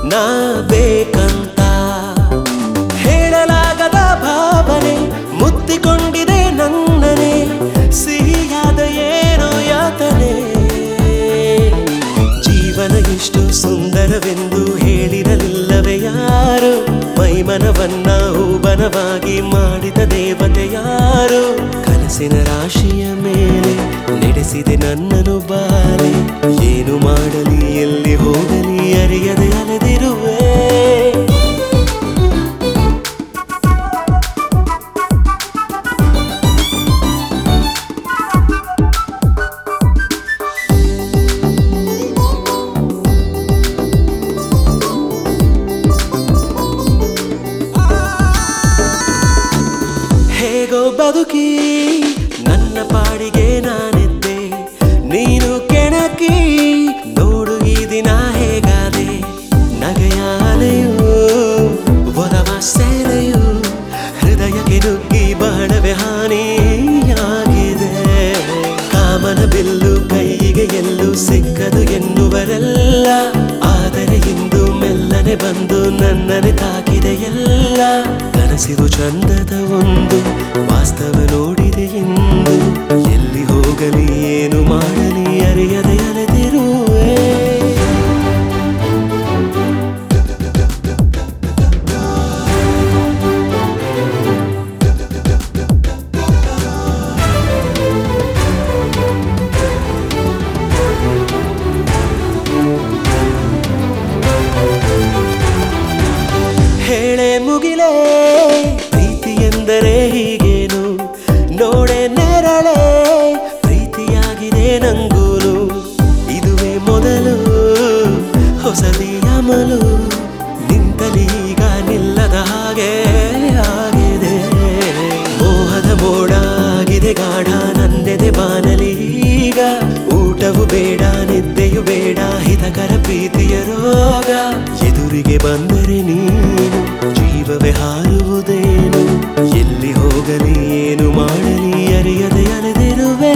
ನಾ ಬೇಕಂತ ಹೇಳಲಾಗದ ಭಾವನೆ ಮುತ್ತಿಕೊಂಡಿದೆ ನನ್ನನೆ ಸಿಹಿಯಾದ ಏನೋ ಯಾತನೆ ಜೀವನ ಎಷ್ಟು ಸುಂದರವೆಂದು ಹೇಳಿರಲಿಲ್ಲವೇ ಯಾರು ಮೈಮನವನ್ನ ಹೂಬನವಾಗಿ ಮಾಡಿದ ದೇವತೆ ಯಾರು ಕನಸಿನ ರಾಶಿಯ ಮೇಲೆ ನಡೆಸಿದೆ ನನ್ನನು ಬಾರಿ ಏನು ಮಾಡಲಿ ಎಲ್ಲಿ ಹೋಗಲಿ ಅರಿಯದೆ ಅಲೆದಿರುವೆ ಹೇಗೋ ಬದುಕಿ ನನ್ನ ಪಾಡಿಗೆ ನಾನಿದ್ದೆ ನೀನು ಕೆಣಕಿ ನೋಡು ಈ ದಿನ ಹೇಗಾದೆ ನಗೆಯ ಅಲೆಯು ಒಲವ ಸೆಲೆಯು ಹೃದಯಕ್ಕೆ ನುಗ್ಗಿ ಬಹಳವೇ ಹಾನಿಯಾಗಿದೆ ಕಾಮನ ಬಿಲ್ಲು ಕೈಗೆ ಎಲ್ಲೂ ಸಿಕ್ಕದು ಎನ್ನುವರೆಲ್ಲ ಆದರೆ ಇಂದು ಮೆಲ್ಲನೆ ಬಂದು ನನ್ನನೆ ತಾಕಿದೆ ಎಲ್ಲ ಕನಸಿದು ಚಂದದ ಒಂದು ವಾಸ್ತವ ನೋಡಿದೆ ಇಂದು ಎಲ್ಲಿ ಹೋಗಲಿ ಏನು ಮಾಡಲಿ ಅರಿಯದೆ ಅಲೆದಿರುವೆ ಹೇಳೆ ಮುಗಿಲೇ ಪ್ರೀತಿ ಎಂದರೆ ಹೀಗೇನು ನೋಡೆ ನೆರಳೆ ಪ್ರೀತಿಯಾಗಿದೆ ನಂಗೂನು ಇದುವೇ ಮೊದಲು ಹೊಸದಿ ಅಮಲು ನಿಂತಲಿ ಈಗ ನಿಲ್ಲದ ಹಾಗೆ ಆಗಿದೆ ಮೋಹದ ಮೋಡ ಆಗಿದೆ ಗಾಢ ನಂದೆದೆ ಬಾನಲಿ ಈಗ ಊಟವು ಬೇಡ ನಿದ್ದೆಯು ಬೇಡ ಹಿತಕರ ಪ್ರೀತಿಯ ರೋಗ ಎದುರಿಗೆ ಬಂದರೆ ನೀನು ಜೀವವೇ ಹಾರುವುದೇನು ಎಲ್ಲಿ ಹೋಗಲಿ ಏನು ಮಾಡಲಿ ಅರಿಯದೆ ಅಲೆದಿರುವೆ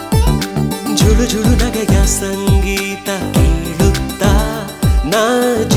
ಜುಳು ಜುಳು ನಗೆಯ ಸಂಗೀತ ಕೇಳುತ್ತಾ ನಾ